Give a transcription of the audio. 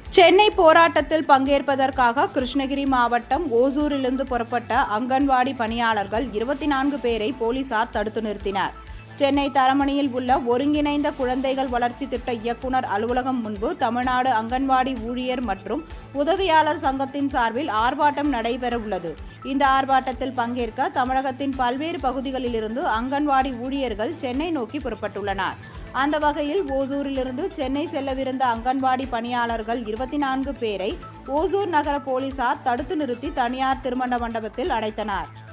சென்னை போராட்டத்தில் பங்கேற்பதற்காக கிருஷ்ணகிரி மாவட்டம் ஓசூரிலிருந்து புறப்பட்ட அங்கன்வாடி பணியாளர்கள் இருபத்தி நான்கு பேரை போலீசார் தடுத்து நிறுத்தினர் சென்னை தரமணியில் உள்ள ஒருங்கிணைந்த குழந்தைகள் வளர்ச்சி திட்ட இயக்குனர் அலுவலகம் முன்பு தமிழ்நாடு அங்கன்வாடி ஊழியர் மற்றும் உதவியாளர் சங்கத்தின் சார்பில் ஆர்ப்பாட்டம் நடைபெறவுள்ளது இந்த ஆர்ப்பாட்டத்தில் பங்கேற்க தமிழகத்தின் பல்வேறு பகுதிகளிலிருந்து அங்கன்வாடி ஊழியர்கள் சென்னை நோக்கி புறப்பட்டுள்ளனர் அந்த வகையில் ஓசூரிலிருந்து சென்னை செல்லவிருந்த அங்கன்வாடி பணியாளர்கள் இருபத்தி நான்கு பேரை ஓசூர் நகர போலீசார் தடுத்து நிறுத்தி தனியார் திருமண மண்டபத்தில் அடைத்தனர்